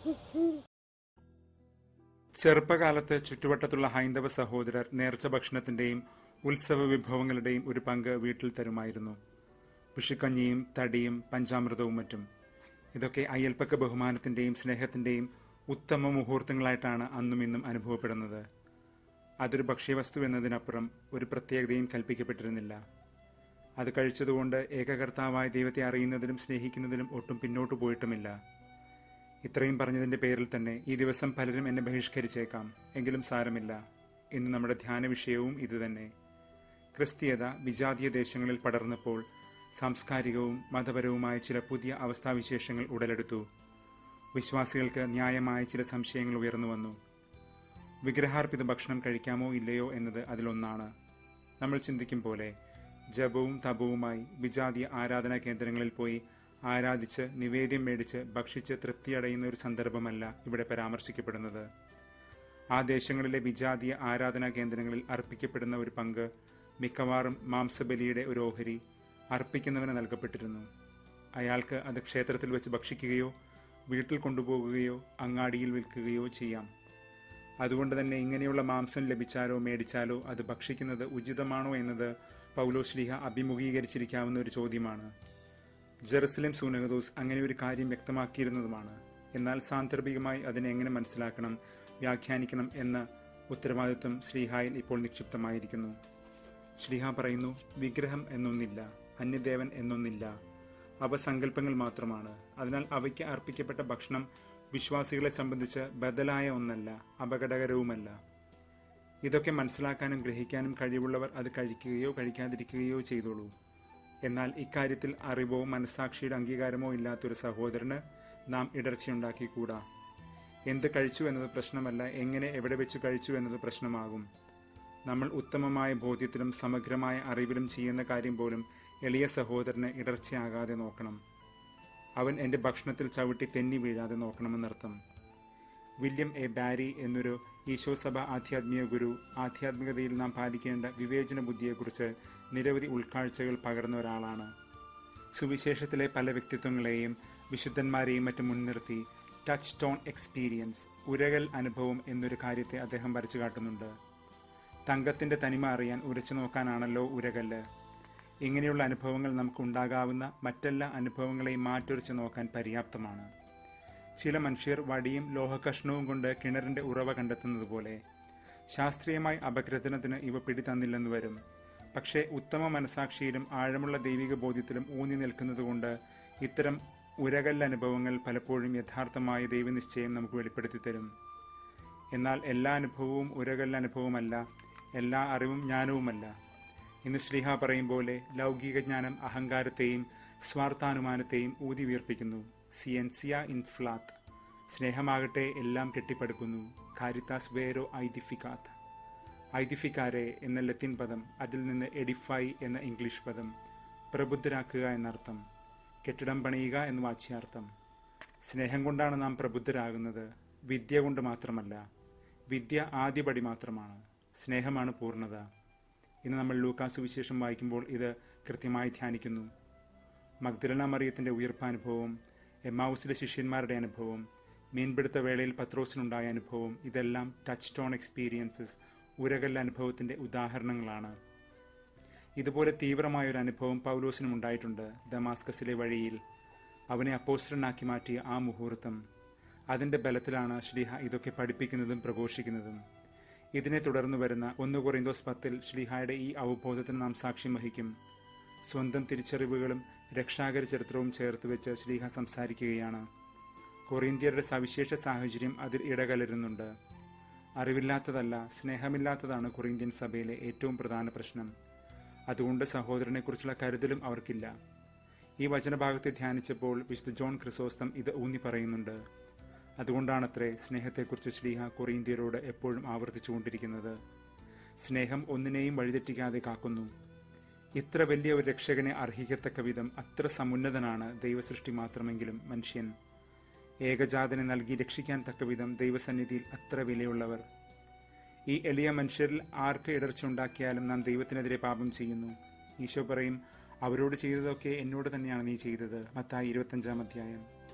ചെറുപ്പകാലത്ത് ചുറ്റുവട്ടത്തുള്ള ഹൈന്ദവ സഹോദരർ നേർച്ച ഭക്ഷണത്തിന്റെയും ഉത്സവ വിഭവങ്ങളുടെയും ഒരു പങ്ക് വീട്ടിൽ തരുമായിരുന്നു വിഷുക്കഞ്ഞിയും തടിയും പഞ്ചാമൃതവും മറ്റും ഇതൊക്കെ അയൽപ്പക്ക ബഹുമാനത്തിന്റെയും സ്നേഹത്തിന്റെയും ഉത്തമ മുഹൂർത്തങ്ങളായിട്ടാണ് അന്നും ഇന്നും അനുഭവപ്പെടുന്നത് അതൊരു ഭക്ഷ്യവസ്തു എന്നതിനപ്പുറം ഒരു പ്രത്യേകതയും കൽപ്പിക്കപ്പെട്ടിരുന്നില്ല അത് കഴിച്ചതുകൊണ്ട് ഏകകർത്താവായ ദൈവത്തെ അറിയുന്നതിലും സ്നേഹിക്കുന്നതിലും ഒട്ടും പിന്നോട്ടു പോയിട്ടുമില്ല ഇത്രയും പറഞ്ഞതിന്റെ പേരിൽ തന്നെ ഈ ദിവസം പലരും എന്നെ ബഹിഷ്കരിച്ചേക്കാം എങ്കിലും സാരമില്ല ഇന്ന് നമ്മുടെ ധ്യാന വിഷയവും ഇതുതന്നെ ക്രിസ്തീയത വിജാതീയ ദേശങ്ങളിൽ പടർന്നപ്പോൾ സാംസ്കാരികവും മതപരവുമായ ചില പുതിയ അവസ്ഥാവിശേഷങ്ങൾ ഉടലെടുത്തു വിശ്വാസികൾക്ക് ന്യായമായ ചില സംശയങ്ങൾ ഉയർന്നു വന്നു വിഗ്രഹാർപ്പിത ഭക്ഷണം കഴിക്കാമോ ഇല്ലയോ എന്നത് അതിലൊന്നാണ് നമ്മൾ ചിന്തിക്കും പോലെ ജപവും തപവുമായി വിജാതീയ ആരാധനാ കേന്ദ്രങ്ങളിൽ പോയി ആരാധിച്ച് നിവേദ്യം മേടിച്ച് ഭക്ഷിച്ച് തൃപ്തിയടയുന്ന ഒരു സന്ദർഭമല്ല ഇവിടെ പരാമർശിക്കപ്പെടുന്നത് ആ ദേശങ്ങളിലെ വിജാതീയ ആരാധനാ കേന്ദ്രങ്ങളിൽ അർപ്പിക്കപ്പെടുന്ന ഒരു പങ്ക് മിക്കവാറും മാംസബലിയുടെ ഒരു ഓഹരി അർപ്പിക്കുന്നവന് നൽകപ്പെട്ടിരുന്നു അയാൾക്ക് അത് ക്ഷേത്രത്തിൽ വെച്ച് ഭക്ഷിക്കുകയോ വീട്ടിൽ കൊണ്ടുപോകുകയോ അങ്ങാടിയിൽ വിൽക്കുകയോ ചെയ്യാം അതുകൊണ്ട് തന്നെ ഇങ്ങനെയുള്ള മാംസം ലഭിച്ചാലോ മേടിച്ചാലോ അത് ഭക്ഷിക്കുന്നത് ഉചിതമാണോ എന്നത് പൗലോശ്ലീഹ അഭിമുഖീകരിച്ചിരിക്കാവുന്ന ഒരു ചോദ്യമാണ് ജെറുസലേം സൂനകദോസ് അങ്ങനെ ഒരു കാര്യം വ്യക്തമാക്കിയിരുന്നതുമാണ് എന്നാൽ സാന്ദർഭികമായി അതിനെ എങ്ങനെ മനസ്സിലാക്കണം വ്യാഖ്യാനിക്കണം എന്ന ഉത്തരവാദിത്വം ശ്രീഹായിൽ ഇപ്പോൾ നിക്ഷിപ്തമായിരിക്കുന്നു ശ്രീഹ പറയുന്നു വിഗ്രഹം എന്നൊന്നില്ല അന്യദേവൻ എന്നൊന്നില്ല അവ സങ്കല്പങ്ങൾ മാത്രമാണ് അതിനാൽ അവയ്ക്ക് അർപ്പിക്കപ്പെട്ട ഭക്ഷണം വിശ്വാസികളെ സംബന്ധിച്ച് ബദലായ ഒന്നല്ല അപകടകരവുമല്ല ഇതൊക്കെ മനസ്സിലാക്കാനും ഗ്രഹിക്കാനും കഴിവുള്ളവർ അത് കഴിക്കുകയോ കഴിക്കാതിരിക്കുകയോ ചെയ്തോളൂ എന്നാൽ ഇക്കാര്യത്തിൽ അറിവോ മനസാക്ഷിയുടെ അംഗീകാരമോ ഇല്ലാത്തൊരു സഹോദരന് നാം ഇടർച്ചയുണ്ടാക്കിക്കൂടാ എന്ത് കഴിച്ചു എന്നത് പ്രശ്നമല്ല എങ്ങനെ എവിടെ വെച്ച് കഴിച്ചു എന്നത് പ്രശ്നമാകും നമ്മൾ ഉത്തമമായ ബോധ്യത്തിലും സമഗ്രമായ അറിവിലും ചെയ്യുന്ന കാര്യം പോലും എളിയ സഹോദരന് ഇടർച്ചയാകാതെ നോക്കണം അവൻ എൻ്റെ ഭക്ഷണത്തിൽ ചവിട്ടി തെന്നി വീഴാതെ നോക്കണമെന്നർത്ഥം വില്യം എ ബാരി എന്നൊരു ഈശോസഭ ആധ്യാത്മിക ഗുരു ആധ്യാത്മികതയിൽ നാം പാലിക്കേണ്ട വിവേചന ബുദ്ധിയെക്കുറിച്ച് നിരവധി ഉൾക്കാഴ്ചകൾ പകർന്ന ഒരാളാണ് സുവിശേഷത്തിലെ പല വ്യക്തിത്വങ്ങളെയും വിശുദ്ധന്മാരെയും മറ്റും മുൻനിർത്തി ടച്ച് ടോൺ എക്സ്പീരിയൻസ് ഉരകൽ അനുഭവം എന്നൊരു കാര്യത്തെ അദ്ദേഹം വരച്ചു കാട്ടുന്നുണ്ട് തങ്കത്തിന്റെ തനിമ അറിയാൻ ഉരച്ചു നോക്കാനാണല്ലോ ഉരകല്ല് ഇങ്ങനെയുള്ള അനുഭവങ്ങൾ നമുക്ക് ഉണ്ടാകാവുന്ന മറ്റെല്ലാ അനുഭവങ്ങളെയും മാറ്റുരച്ചു നോക്കാൻ പര്യാപ്തമാണ് ചില മനുഷ്യർ വടിയും ലോഹകഷ്ണവും കൊണ്ട് കിണറിന്റെ ഉറവ കണ്ടെത്തുന്നത് പോലെ ശാസ്ത്രീയമായി അപഗ്രഥനത്തിന് ഇവ പിടിതന്നില്ലെന്ന് വരും പക്ഷേ ഉത്തമ മനസാക്ഷിയിലും ആഴമുള്ള ദൈവിക ബോധ്യത്തിലും ഊന്നി നിൽക്കുന്നതുകൊണ്ട് ഇത്തരം ഉരകല്ലനുഭവങ്ങൾ പലപ്പോഴും യഥാർത്ഥമായ ദൈവനിശ്ചയം നമുക്ക് വെളിപ്പെടുത്തി തരും എന്നാൽ എല്ലാ അനുഭവവും ഉരകല്ലനുഭവമല്ല എല്ലാ അറിവും ജ്ഞാനവുമല്ല ഇന്ന് ശ്രീഹ പറയും പോലെ ലൗകിക ജ്ഞാനം അഹങ്കാരത്തെയും സ്വാർത്ഥാനുമാനത്തെയും ഊതി വീർപ്പിക്കുന്നു സിയൻസിയ ഇൻഫ്ലാത്ത് സ്നേഹമാകട്ടെ എല്ലാം കെട്ടിപ്പടുക്കുന്നു കാരിത്താസ് വേരോ ഐദിഫിക്കാത്ത് ഐദിഫിക്കാരെ എന്ന ലത്തിൻ പദം അതിൽ നിന്ന് എഡിഫൈ എന്ന ഇംഗ്ലീഷ് പദം പ്രബുദ്ധരാക്കുക എന്നർത്ഥം കെട്ടിടം പണിയുക എന്ന് വാച്യാർത്ഥം സ്നേഹം കൊണ്ടാണ് നാം പ്രബുദ്ധരാകുന്നത് വിദ്യ കൊണ്ട് മാത്രമല്ല വിദ്യ ആദ്യപടി മാത്രമാണ് സ്നേഹമാണ് പൂർണ്ണത ഇന്ന് നമ്മൾ ലൂക്കാസു വിശേഷം വായിക്കുമ്പോൾ ഇത് കൃത്യമായി ധ്യാനിക്കുന്നു മഗ്ദലന മറിയത്തിന്റെ ഉയർപ്പാനുഭവം എമ്മാവുസിലെ ശിഷ്യന്മാരുടെ അനുഭവം മീൻപിടുത്ത വേളയിൽ പത്രോസിനുണ്ടായ അനുഭവം ഇതെല്ലാം ടച്ച് ടോൺ എക്സ്പീരിയൻസസ് ഉരകല്ല അനുഭവത്തിന്റെ ഉദാഹരണങ്ങളാണ് ഇതുപോലെ തീവ്രമായ ഒരു അനുഭവം പൗലോസിനും ഉണ്ടായിട്ടുണ്ട് ദമാസ്കസിലെ വഴിയിൽ അവനെ അപ്പോസ്റ്ററനാക്കി മാറ്റിയ ആ മുഹൂർത്തം അതിന്റെ ബലത്തിലാണ് ശ്രീഹ ഇതൊക്കെ പഠിപ്പിക്കുന്നതും പ്രഘോഷിക്കുന്നതും ഇതിനെ തുടർന്ന് വരുന്ന ഒന്ന് കൊറിന്തോസ് പത്തിൽ ശ്രീഹായുടെ ഈ അവബോധത്തിന് നാം സാക്ഷ്യം വഹിക്കും സ്വന്തം തിരിച്ചറിവുകളും രക്ഷാകര ചരിത്രവും ചേർത്ത് വെച്ച് ശ്രീഹ സംസാരിക്കുകയാണ് കൊറിന്ത്യരുടെ സവിശേഷ സാഹചര്യം അതിൽ ഇടകലരുന്നുണ്ട് അറിവില്ലാത്തതല്ല സ്നേഹമില്ലാത്തതാണ് കൊറിന്ത്യൻ സഭയിലെ ഏറ്റവും പ്രധാന പ്രശ്നം അതുകൊണ്ട് സഹോദരനെക്കുറിച്ചുള്ള കരുതലും അവർക്കില്ല ഈ വചനഭാഗത്തെ ധ്യാനിച്ചപ്പോൾ വിശുദ്ധ ജോൺ ക്രിസോസ്തം ഇത് ഊന്നി പറയുന്നുണ്ട് അതുകൊണ്ടാണത്രേ സ്നേഹത്തെക്കുറിച്ച് ശ്രീഹ കൊറിന്ത്യരോട് എപ്പോഴും ആവർത്തിച്ചുകൊണ്ടിരിക്കുന്നത് സ്നേഹം ഒന്നിനെയും വഴിതെറ്റിക്കാതെ കാക്കുന്നു ഇത്ര വലിയ ഒരു രക്ഷകനെ അർഹിക്കത്തക്ക വിധം അത്ര സമുന്നതനാണ് ദൈവസൃഷ്ടി മാത്രമെങ്കിലും മനുഷ്യൻ ഏകജാതനെ നൽകി രക്ഷിക്കാൻ തക്ക വിധം ദൈവസന്നിധിയിൽ അത്ര വിലയുള്ളവർ ഈ എളിയ മനുഷ്യരിൽ ആർക്ക് ഇടർച്ച ഉണ്ടാക്കിയാലും നാം ദൈവത്തിനെതിരെ പാപം ചെയ്യുന്നു ഈശോ പറയും അവരോട് ചെയ്തതൊക്കെ എന്നോട് തന്നെയാണ് നീ ചെയ്തത് മത്തായി ഇരുപത്തഞ്ചാം അധ്യായം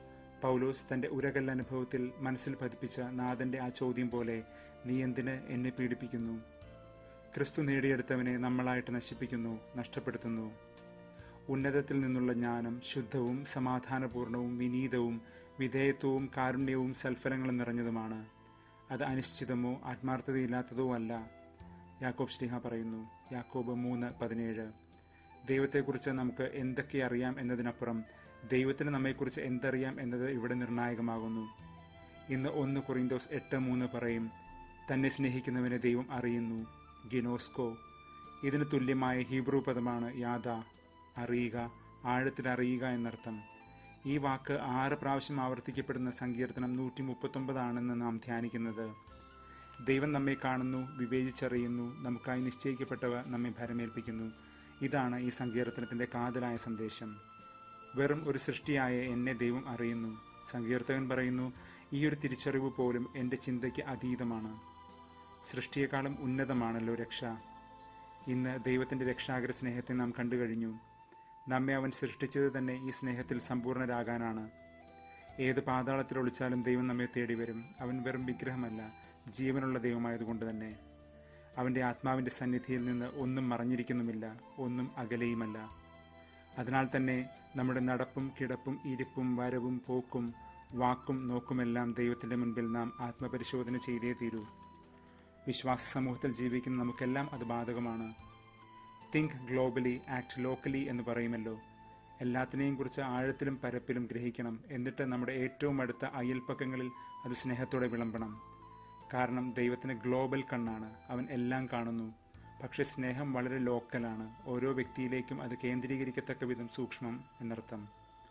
പൗലോസ് തന്റെ ഉരകൽ അനുഭവത്തിൽ മനസ്സിൽ പതിപ്പിച്ച നാഥന്റെ ആ ചോദ്യം പോലെ നീ എന്തിന് എന്നെ പീഡിപ്പിക്കുന്നു ക്രിസ്തു നേടിയെടുത്തവനെ നമ്മളായിട്ട് നശിപ്പിക്കുന്നു നഷ്ടപ്പെടുത്തുന്നു ഉന്നതത്തിൽ നിന്നുള്ള ജ്ഞാനം ശുദ്ധവും സമാധാനപൂർണവും വിനീതവും വിധേയത്വവും കാരുണ്യവും സൽഫലങ്ങളും നിറഞ്ഞതുമാണ് അത് അനിശ്ചിതമോ ആത്മാർത്ഥതയില്ലാത്തതോ അല്ല യാക്കോബ് ശ്രീഹ പറയുന്നു യാക്കോബ് മൂന്ന് പതിനേഴ് ദൈവത്തെക്കുറിച്ച് നമുക്ക് എന്തൊക്കെ അറിയാം എന്നതിനപ്പുറം ദൈവത്തിന് നമ്മെക്കുറിച്ച് എന്തറിയാം എന്നത് ഇവിടെ നിർണായകമാകുന്നു ഇന്ന് ഒന്ന് കൊറിന്തോസ് എട്ട് മൂന്ന് പറയും തന്നെ സ്നേഹിക്കുന്നവനെ ദൈവം അറിയുന്നു ഗിനോസ്കോ ഇതിന് തുല്യമായ ഹീബ്രു പദമാണ് യാദ അറിയുക ആഴത്തിൽ അറിയുക എന്നർത്ഥം ഈ വാക്ക് ആറ് പ്രാവശ്യം ആവർത്തിക്കപ്പെടുന്ന സങ്കീർത്തനം നൂറ്റി മുപ്പത്തൊമ്പതാണെന്ന് നാം ധ്യാനിക്കുന്നത് ദൈവം നമ്മെ കാണുന്നു വിവേചിച്ചറിയുന്നു നമുക്കായി നിശ്ചയിക്കപ്പെട്ടവ നമ്മെ ഭരമേൽപ്പിക്കുന്നു ഇതാണ് ഈ സങ്കീർത്തനത്തിന്റെ കാതലായ സന്ദേശം വെറും ഒരു സൃഷ്ടിയായ എന്നെ ദൈവം അറിയുന്നു സങ്കീർത്തകൻ പറയുന്നു ഈ ഒരു തിരിച്ചറിവ് പോലും എൻ്റെ ചിന്തയ്ക്ക് അതീതമാണ് സൃഷ്ടിയെക്കാളും ഉന്നതമാണല്ലോ രക്ഷ ഇന്ന് ദൈവത്തിന്റെ രക്ഷാകര സ്നേഹത്തെ നാം കണ്ടു കഴിഞ്ഞു നമ്മെ അവൻ സൃഷ്ടിച്ചത് തന്നെ ഈ സ്നേഹത്തിൽ സമ്പൂർണ്ണരാകാനാണ് ഏത് പാതാളത്തിൽ ഒളിച്ചാലും ദൈവം നമ്മെ തേടി വരും അവൻ വെറും വിഗ്രഹമല്ല ജീവനുള്ള ദൈവമായതുകൊണ്ട് തന്നെ അവന്റെ ആത്മാവിന്റെ സന്നിധിയിൽ നിന്ന് ഒന്നും മറഞ്ഞിരിക്കുന്നുമില്ല ഒന്നും അകലെയുമല്ല അതിനാൽ തന്നെ നമ്മുടെ നടപ്പും കിടപ്പും ഇരിപ്പും വരവും പോക്കും വാക്കും നോക്കുമെല്ലാം ദൈവത്തിന്റെ മുൻപിൽ നാം ആത്മപരിശോധന ചെയ്തേ തീരൂ വിശ്വാസ സമൂഹത്തിൽ ജീവിക്കുന്ന നമുക്കെല്ലാം അത് ബാധകമാണ് തിങ്ക് ഗ്ലോബലി ആക്ട് ലോക്കലി എന്ന് പറയുമല്ലോ എല്ലാത്തിനെയും കുറിച്ച് ആഴത്തിലും പരപ്പിലും ഗ്രഹിക്കണം എന്നിട്ട് നമ്മുടെ ഏറ്റവും അടുത്ത അയൽപ്പക്കങ്ങളിൽ അത് സ്നേഹത്തോടെ വിളമ്പണം കാരണം ദൈവത്തിന് ഗ്ലോബൽ കണ്ണാണ് അവൻ എല്ലാം കാണുന്നു പക്ഷെ സ്നേഹം വളരെ ലോക്കലാണ് ഓരോ വ്യക്തിയിലേക്കും അത് കേന്ദ്രീകരിക്കത്തക്ക വിധം സൂക്ഷ്മം എന്നർത്ഥം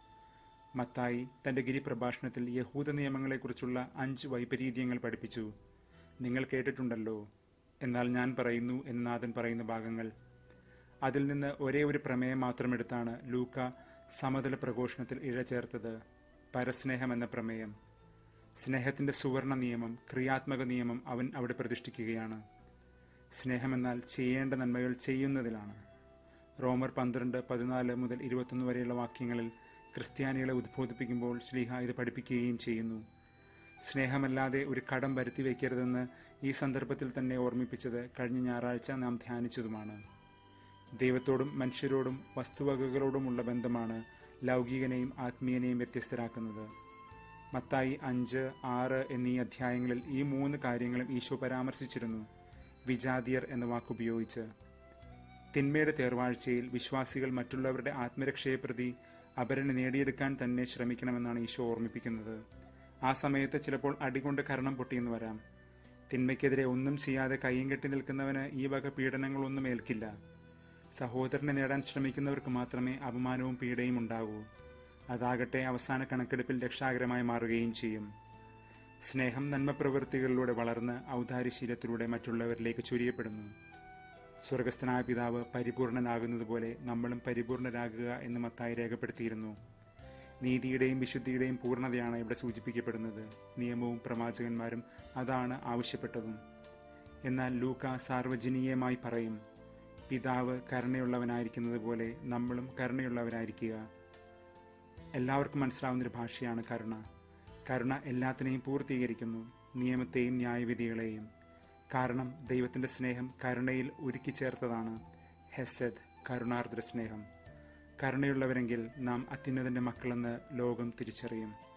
മത്തായി തന്റെ ഗിരിപ്രഭാഷണത്തിൽ യഹൂദ നിയമങ്ങളെക്കുറിച്ചുള്ള അഞ്ച് വൈപരീത്യങ്ങൾ പഠിപ്പിച്ചു നിങ്ങൾ കേട്ടിട്ടുണ്ടല്ലോ എന്നാൽ ഞാൻ പറയുന്നു എന്നാഥൻ പറയുന്ന ഭാഗങ്ങൾ അതിൽ നിന്ന് ഒരേ ഒരു പ്രമേയം മാത്രമെടുത്താണ് ലൂക്ക സമതല പ്രഘോഷണത്തിൽ ഇഴചേർത്തത് പരസ്നേഹം എന്ന പ്രമേയം സ്നേഹത്തിന്റെ സുവർണ നിയമം ക്രിയാത്മക നിയമം അവൻ അവിടെ പ്രതിഷ്ഠിക്കുകയാണ് സ്നേഹമെന്നാൽ ചെയ്യേണ്ട നന്മകൾ ചെയ്യുന്നതിലാണ് റോമർ പന്ത്രണ്ട് പതിനാല് മുതൽ ഇരുപത്തൊന്ന് വരെയുള്ള വാക്യങ്ങളിൽ ക്രിസ്ത്യാനികളെ ഉദ്ബോധിപ്പിക്കുമ്പോൾ ശ്ലീഹ ഇത് പഠിപ്പിക്കുകയും ചെയ്യുന്നു സ്നേഹമല്ലാതെ ഒരു കടം വരുത്തി വയ്ക്കരുതെന്ന് ഈ സന്ദർഭത്തിൽ തന്നെ ഓർമ്മിപ്പിച്ചത് കഴിഞ്ഞ ഞായറാഴ്ച നാം ധ്യാനിച്ചതുമാണ് ദൈവത്തോടും മനുഷ്യരോടും വസ്തുവകകളോടുമുള്ള ബന്ധമാണ് ലൗകികനെയും ആത്മീയനെയും വ്യത്യസ്തരാക്കുന്നത് മത്തായി അഞ്ച് ആറ് എന്നീ അധ്യായങ്ങളിൽ ഈ മൂന്ന് കാര്യങ്ങളും ഈശോ പരാമർശിച്ചിരുന്നു വിജാതിയർ എന്ന വാക്കുപയോഗിച്ച് തിന്മയുടെ തേർവാഴ്ചയിൽ വിശ്വാസികൾ മറ്റുള്ളവരുടെ ആത്മരക്ഷയെ പ്രതി അപരനെ നേടിയെടുക്കാൻ തന്നെ ശ്രമിക്കണമെന്നാണ് ഈശോ ഓർമ്മിപ്പിക്കുന്നത് ആ സമയത്ത് ചിലപ്പോൾ അടികൊണ്ട് കരണം പൊട്ടിയെന്ന് വരാം തിന്മയ്ക്കെതിരെ ഒന്നും ചെയ്യാതെ കയ്യും കെട്ടി നിൽക്കുന്നവന് ഈ വക പീഡനങ്ങളൊന്നും ഏൽക്കില്ല സഹോദരനെ നേടാൻ ശ്രമിക്കുന്നവർക്ക് മാത്രമേ അപമാനവും പീഡയും ഉണ്ടാകൂ അതാകട്ടെ അവസാന കണക്കെടുപ്പിൽ രക്ഷാകരമായി മാറുകയും ചെയ്യും സ്നേഹം നന്മ പ്രവൃത്തികളിലൂടെ വളർന്ന് ഔദാര്യശീലത്തിലൂടെ മറ്റുള്ളവരിലേക്ക് ചുരിയപ്പെടുന്നു സ്വർഗസ്ഥനായ പിതാവ് പരിപൂർണനാകുന്നതുപോലെ നമ്മളും പരിപൂർണരാകുക എന്ന് മത്തായി രേഖപ്പെടുത്തിയിരുന്നു നീതിയുടെയും വിശുദ്ധിയുടെയും പൂർണ്ണതയാണ് ഇവിടെ സൂചിപ്പിക്കപ്പെടുന്നത് നിയമവും പ്രവാചകന്മാരും അതാണ് ആവശ്യപ്പെട്ടതും എന്നാൽ ലൂക്ക സാർവജനീയമായി പറയും പിതാവ് കരുണയുള്ളവനായിരിക്കുന്നത് പോലെ നമ്മളും കരുണയുള്ളവരായിരിക്കുക എല്ലാവർക്കും മനസ്സിലാവുന്നൊരു ഭാഷയാണ് കരുണ കരുണ എല്ലാത്തിനെയും പൂർത്തീകരിക്കുന്നു നിയമത്തെയും ന്യായവിധികളെയും കാരണം ദൈവത്തിന്റെ സ്നേഹം കരുണയിൽ ഒരുക്കി ചേർത്തതാണ് ഹെസദ് കരുണാർദ്ര സ്നേഹം കരുണയുള്ളവരെങ്കിൽ നാം അത്യുന്നതന്റെ മക്കളെന്ന് ലോകം തിരിച്ചറിയും